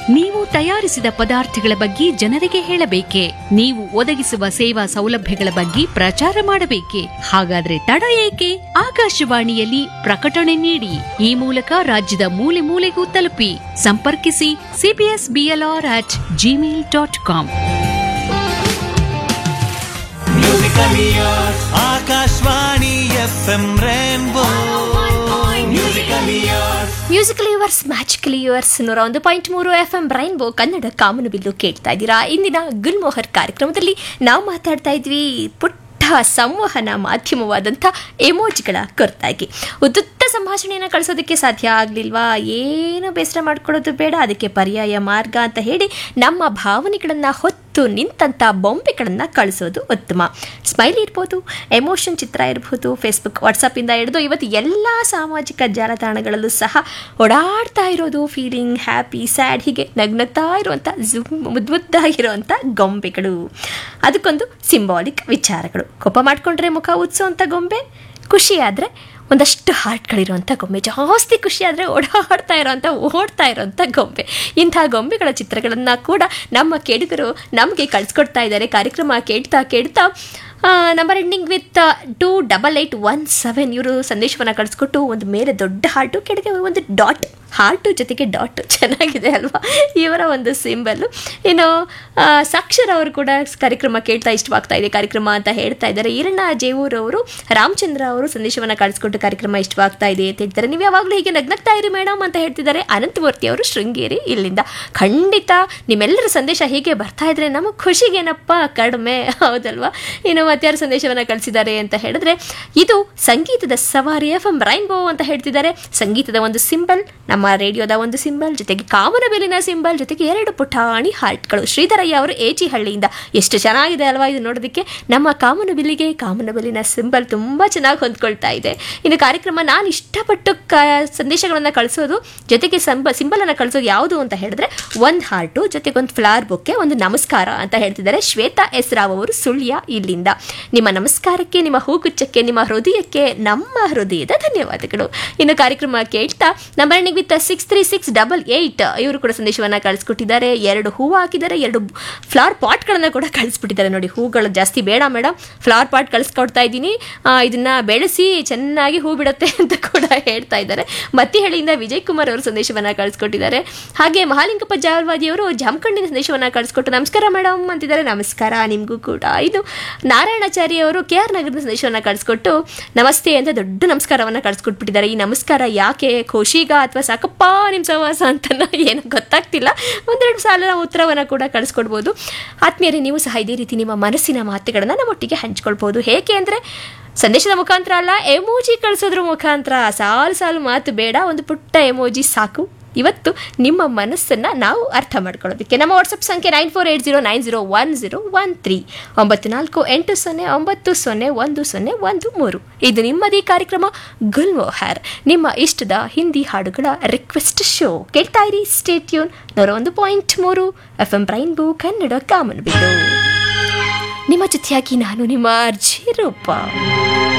ನೀವು ತಯಾರಿಸಿದ ಪದಾರ್ಥಗಳ ಬಗ್ಗೆ ಜನರಿಗೆ ಹೇಳಬೇಕೆ ನೀವು ಒದಗಿಸುವ ಸೇವಾ ಸೌಲಭ್ಯಗಳ ಬಗ್ಗೆ ಪ್ರಚಾರ ಮಾಡಬೇಕೆ ಹಾಗಾದ್ರೆ ತಡ ಏಕೆ ಆಕಾಶವಾಣಿಯಲ್ಲಿ ಪ್ರಕಟಣೆ ನೀಡಿ ಈ ಮೂಲಕ ರಾಜ್ಯದ ಮೂಲೆ ಮೂಲೆಗೂ ತಲುಪಿ ಸಂಪರ್ಕಿಸಿ CBS BLR at Gmail dot com Akashvani F M rainbow musical years musical yours magical yours ನೂರ ಒಂದು ಪಾಯಿಂಟ್ ಮೂರು ಎಫ್ ಎಂ ರೈನ್ಬೋ ಕನ್ನಡ ಕಾಮನು ಬಿಲ್ಲು ಕೇಳ್ತಾ ಇದ್ದೀರಾ ಇಂದಿನ ಗುಲ್ಮೋಹರ್ ಕಾರ್ಯಕ್ರಮದಲ್ಲಿ ನಾವು ಮಾತಾಡ್ತಾ ಇದ್ವಿ ಪುಟ್ಟ ಸಂವಹನ ಮಾಧ್ಯಮವಾದಂಥ ಎಮೋಜಿಗಳ ಕುರಿತಾಗಿ ಉದ್ದುತ್ತ ಸಂಭಾಷಣೆಯನ್ನು ಕಳಿಸೋದಕ್ಕೆ ಸಾಧ್ಯ ಆಗಲಿಲ್ವಾ ಏನು ಬೇಸರ ಮಾಡ್ಕೊಳ್ಳೋದು ಬೇಡ ಅದಕ್ಕೆ ಪರ್ಯಾಯ ಮಾರ್ಗ ಅಂತ ಹೇಳಿ ನಮ್ಮ ಭಾವನೆಗಳನ್ನು ಹೊತ್ತು ನಿಂತಂಥ ಬೊಂಬೆಗಳನ್ನು ಕಳಿಸೋದು ಉತ್ತಮ ಸ್ಮೈಲ್ ಇರ್ಬೋದು ಎಮೋಷನ್ ಚಿತ್ರ ಇರ್ಬೋದು ಫೇಸ್ಬುಕ್ ವಾಟ್ಸಪ್ಪಿಂದ ಹಿಡಿದು ಇವತ್ತು ಎಲ್ಲ ಸಾಮಾಜಿಕ ಜಾಲತಾಣಗಳಲ್ಲೂ ಸಹ ಓಡಾಡ್ತಾ ಇರೋದು ಫೀಲಿಂಗ್ ಹ್ಯಾಪಿ ಸ್ಯಾಡ್ ಹೀಗೆ ನಗ್ನಗ್ತಾ ಇರುವಂಥ ಜುಮ್ ಮುದ್ದು ಮುದ್ದಾಗಿರುವಂಥ ಗೊಂಬೆಗಳು ಅದಕ್ಕೊಂದು ಸಿಂಬಾಲಿಕ್ ವಿಚಾರಗಳು ಕೋಪ ಮಾಡಿಕೊಂಡ್ರೆ ಮುಖ ಉತ್ಸುವಂಥ ಗೊಂಬೆ ಖುಷಿ ಆದರೆ ಒಂದಷ್ಟು ಹಾರ್ಟ್ಗಳಿರುವಂಥ ಗೊಂಬೆ ಜಾಸ್ತಿ ಖುಷಿ ಆದರೆ ಓಡಾಡ್ತಾ ಇರೋವಂಥ ಓಡ್ತಾ ಇರೋವಂಥ ಗೊಂಬೆ ಇಂಥ ಗೊಂಬೆಗಳ ಚಿತ್ರಗಳನ್ನು ಕೂಡ ನಮ್ಮ ಕೇಳುಗರು ನಮಗೆ ಕಳಿಸ್ಕೊಡ್ತಾ ಇದ್ದಾರೆ ಕಾರ್ಯಕ್ರಮ ಕೇಳ್ತಾ ಕೇಳ್ತಾ number ending with two double eight one seven ಇವರು ಸಂದೇಶವನ್ನು ಕಳಿಸ್ಕೊಟ್ಟು ಒಂದು ಮೇಲೆ ದೊಡ್ಡ ಹಾರ್ಟು ಕೆಳಗೆ ಒಂದು ಡಾಟ್ ಹಾರ್ಟು ಜೊತೆಗೆ ಡಾಟ್ ಚೆನ್ನಾಗಿದೆ ಅಲ್ವಾ ಇವರ ಒಂದು ಸಿಂಬಲ್ಲು ಇನ್ನು ಆ, ಸಾಕ್ಷರ್ ಅವರು ಕೂಡ ಕಾರ್ಯಕ್ರಮ ಕೇಳ್ತಾ ಇಷ್ಟವಾಗ್ತಾ ಇದೆ ಕಾರ್ಯಕ್ರಮ ಅಂತ ಹೇಳ್ತಾ ಇದ್ದಾರೆ ಈರಣ್ಣ ಜೇವೂರ್ ಅವರು ರಾಮಚಂದ್ರ ಅವರು ಸಂದೇಶವನ್ನು ಕಳಿಸ್ಕೊಟ್ಟು ಕಾರ್ಯಕ್ರಮ ಇಷ್ಟವಾಗ್ತಾ ಇದೆ ಅಂತ ಹೇಳ್ತಾರೆ ನೀವು ಯಾವಾಗಲೂ ಹೀಗೆ ನಗ್ನಗ್ತಾ ಇರಿ ಮೇಡಮ್ ಅಂತ ಹೇಳ್ತಿದ್ದಾರೆ ಅನಂತಮೂರ್ತಿ ಅವರು ಶೃಂಗೇರಿ ಇಲ್ಲಿಂದ ಖಂಡಿತ ನಿಮ್ಮೆಲ್ಲರ ಸಂದೇಶ ಹೀಗೆ ಬರ್ತಾ ಇದ್ರೆ ನಮಗೆ ಖುಷಿಗೇನಪ್ಪ ಕಡಿಮೆ ಹೌದಲ್ವಾ ಇನ್ನು ಮತ್ತಾರು ಸಂದೇಶವನ್ನು ಕಳಿಸಿದ್ದಾರೆ ಅಂತ ಹೇಳಿದ್ರೆ ಇದು ಸಂಗೀತದ ಸವಾರಿ ಎಫ್ ಎಂ ರೈನ್ಬೋ ಅಂತ ಹೇಳ್ತಿದ್ದಾರೆ ಸಂಗೀತದ ಒಂದು ಸಿಂಬಲ್ ನಮ್ಮ ರೇಡಿಯೋದ ಒಂದು ಸಿಂಬಲ್ ಜೊತೆಗೆ ಕಾಮನಬೆಲಿನ ಸಿಂಬಲ್ ಜೊತೆಗೆ ಎರಡು ಪುಟಾಣಿ ಹಾರ್ಟ್ಗಳು ಶ್ರೀಧರಯ್ಯ ಅವರು ಏಚಿ ಹಳ್ಳಿಯಿಂದ ಎಷ್ಟು ಚೆನ್ನಾಗಿದೆ ಅಲ್ವಾ ಇದು ನೋಡೋದಕ್ಕೆ ನಮ್ಮ ಕಾಮನಬಿಲ್ಲಿಗೆ ಕಾಮನಬಿಲ್ಲಿನ ಸಿಂಬಲ್ ತುಂಬ ಚೆನ್ನಾಗಿ ಹೊಂದ್ಕೊಳ್ತಾ ಇದೆ ಇನ್ನು ಕಾರ್ಯಕ್ರಮ ನಾನು ಇಷ್ಟಪಟ್ಟು ಕ ಸಂದೇಶಗಳನ್ನು ಕಳಿಸೋದು ಜೊತೆಗೆ ಸಂಬ ಸಿಂಬಲನ್ನು ಕಳಿಸೋದು ಯಾವುದು ಅಂತ ಹೇಳಿದ್ರೆ ಒಂದು ಹಾರ್ಟು ಜೊತೆಗೆ ಒಂದು ಫ್ಲವರ್ ಬೊಕ್ಕೆ ಒಂದು ನಮಸ್ಕಾರ ಅಂತ ಹೇಳ್ತಿದ್ದಾರೆ ಶ್ವೇತಾ ಎಸ್ ರಾವ್ ಅವರು ಸುಳ್ಯ ಇಲ್ಲಿಂದ ನಿಮ್ಮ ನಮಸ್ಕಾರಕ್ಕೆ ನಿಮ್ಮ ಹೂಗುಚ್ಚಕ್ಕೆ ನಿಮ್ಮ ಹೃದಯಕ್ಕೆ ನಮ್ಮ ಹೃದಯದ ಧನ್ಯವಾದಗಳು ಇನ್ನು ಕಾರ್ಯಕ್ರಮ ಕೇಳ್ತಾ number with six three six double eight ಇವರು ಕೂಡ ಸಂದೇಶವನ್ನು ಕಳಿಸ್ಕೊಟ್ಟಿದ್ದಾರೆ ಎರಡು ಹೂವು ಹಾಕಿದ್ದಾರೆ ಎರಡು ಫ್ಲವರ್ ಪಾಟ್ಗಳನ್ನು ಕೂಡ ಕಳಿಸ್ಬಿಟ್ಟಿದ್ದಾರೆ ನೋಡಿ ಹೂಗಳು ಜಾಸ್ತಿ ಬೇಡ ಮೇಡಮ್ ಫ್ಲವರ್ ಪಾಟ್ ಕಳಿಸ್ಕೊಡ್ತಾ ಇದ್ದೀನಿ ಆ, ಇದನ್ನ ಬೆಳೆಸಿ ಚೆನ್ನಾಗಿ ಹೂ ಬಿಡುತ್ತೆ ಅಂತ ಕೂಡ ಹೇಳ್ತಾ ಇದ್ದಾರೆ ಮತ್ತಿಹಳ್ಳಿಯಿಂದ ವಿಜಯ್ ಕುಮಾರ್ ಅವರು ಸಂದೇಶವನ್ನು ಕಳಿಸ್ಕೊಟ್ಟಿದ್ದಾರೆ ಹಾಗೆ ಮಹಾಲಿಂಗಪ್ಪ ಜಾಲ್ವಾದಿ ಅವರು ಜಾಮಖಂಡಿನ ಸಂದೇಶವನ್ನು ಕಳಿಸ್ಕೊಟ್ಟು ನಮಸ್ಕಾರ ಮೇಡಮ್ ಅಂತಿದ್ದಾರೆ ನಮಸ್ಕಾರ ನಿಮಗೂ ಕೂಡ ಇದು ನಾರಾಯಣಾಚಾರಿ ಅವರು ಕೆ ಆರ್ ನಗರದ ಸಂದೇಶವನ್ನು ಕಳಿಸ್ಕೊಟ್ಟು ನಮಸ್ತೆ ಅಂತ ದೊಡ್ಡ ನಮಸ್ಕಾರವನ್ನು ಕಳಿಸ್ಕೊಟ್ಬಿಟ್ಟಿದ್ದಾರೆ ಈ ನಮಸ್ಕಾರ ಯಾಕೆ ಖುಷಿಗ ಅಥವಾ ಸಾಕಪ್ಪ ನಿಮ್ಮ ಸಹವಾಸ ಅಂತ ಏನು ಗೊತ್ತಾಗ್ತಿಲ್ಲ ಒಂದೆರಡು ಸಾಲ ಉತ್ತರವನ್ನು ಕೂಡ ಕಳಿಸ್ಕೊಡ್ಬೋದು ಆತ್ಮೀಯರೇ ನೀವು ಸಹ ಇದೇ ರೀತಿ ನಿಮ್ಮ ಮನಸ್ಸಿನ ಮಾತುಗಳನ್ನು ನಮ್ಮೊಟ್ಟಿಗೆ ಹಂಚ್ಕೊಳ್ಬೋದು ಹೇಗೆ ಅಂದರೆ ಸಂದೇಶದ ಮುಖಾಂತರ ಅಲ್ಲ ಎಮೋಜಿ ಕಳಿಸೋದ್ರ ಮುಖಾಂತರ ಸಾಲು ಸಾಲು ಮಾತು ಬೇಡ ಒಂದು ಪುಟ್ಟ ಎಮೋಜಿ ಸಾಕು ಇವತ್ತು ನಿಮ್ಮ ಮನಸ್ಸನ್ನ ನಾವು ಅರ್ಥ ಮಾಡ್ಕೊಳ್ಳೋದಕ್ಕೆ ನಮ್ಮ ವಾಟ್ಸಪ್ ಸಂಖ್ಯೆ nine four eight zero nine zero one zero one three ಒಂಬತ್ತು ನಾಲ್ಕು ಎಂಟು ಸೊನ್ನೆ ಒಂಬತ್ತು ಸೊನ್ನೆ ಒಂದು ಸೊನ್ನೆ ಒಂದು ಮೂರು ಇದು ನಿಮ್ಮದೇ ಕಾರ್ಯಕ್ರಮ ಗುಲ್ಮೋಹರ್ ನಿಮ್ಮ ಇಷ್ಟದ ಹಿಂದಿ ಹಾಡುಗಳ ರಿಕ್ವೆಸ್ಟ್ ಶೋ ಕೇಳ್ತಾ ಇರಿ ಸ್ಟೇಟ್ಯೂನ್ ನೂರ ಒಂದು ಪಾಯಿಂಟ್ ಮೂರು ಎಫ್ ಎಂ ರೈನ್ಬೋ ಕನ್ನಡ ಕಾಮನ್ ಬಿಡು ನಿಮ್ಮ ಜೊತೆಯಾಗಿ ನಾನು ನಿಮ್ಮ ಅರ್ಜಿ ರೂಪ